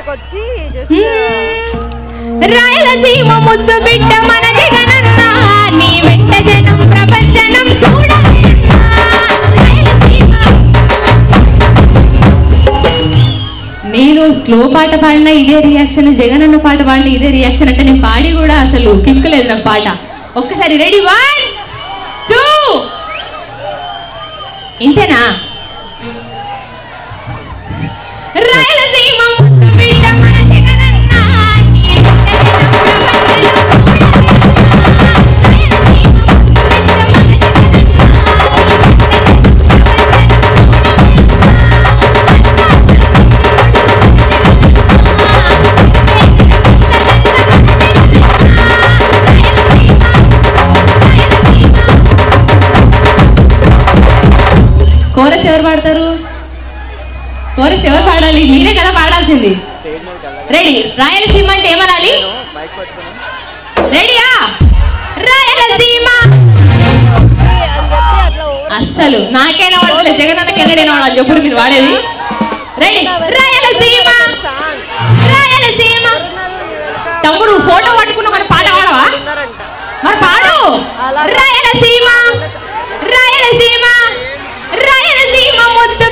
ఇక్కడికి వచ్చి జస్ట్ రాయలసీమ ముద్దు బిడ్డ మన జగనన్న నీ వెంట జనం ప్రపంచనం చూడలేన్నా. రాయలసీమ. నేను స్లో పాట పాడినా ఇదే రియాక్షన్ జగన్ అన్న పాట పాడిన ఇదే రియాక్షన్ అంటే నేను పాడి కూడా అసలు కింకలేదు నాకు పాట ఒక్కసారి రెడీ వన్ టూ ఇంతేనా రాయలసీమ ముద్దు బిడ్డ మన జగనన్న నీ వెంట జనం ప్రపంచనం కోరస్ ఎవరు పాడతారు కోరస్ ఎవరు పాడాలి మీరే కదా పాడాల్సింది రెడీ రాయలసీమ అంటే ఏమనాలి రెడీయా రాయలసీమ అని చెప్పి అట్లా ఓవర్ అస్సలు నాకైనా వాడలేదు జగన్ అన్నకి ఎన్నడైనా వాడాలి చెప్పుడు మీరు వాడేది రెడీ రాయలసీమ సాంగ్ రాయలసీమ ఉన్నారు నీ వెనక తమ్ముడు ఫోటో పట్టుకున్న మన పాట పాడవా ఉన్నారంట మరి పాడు అలా. రాయలసీమ రాయలసీమ రాయలసీమ ముద్దు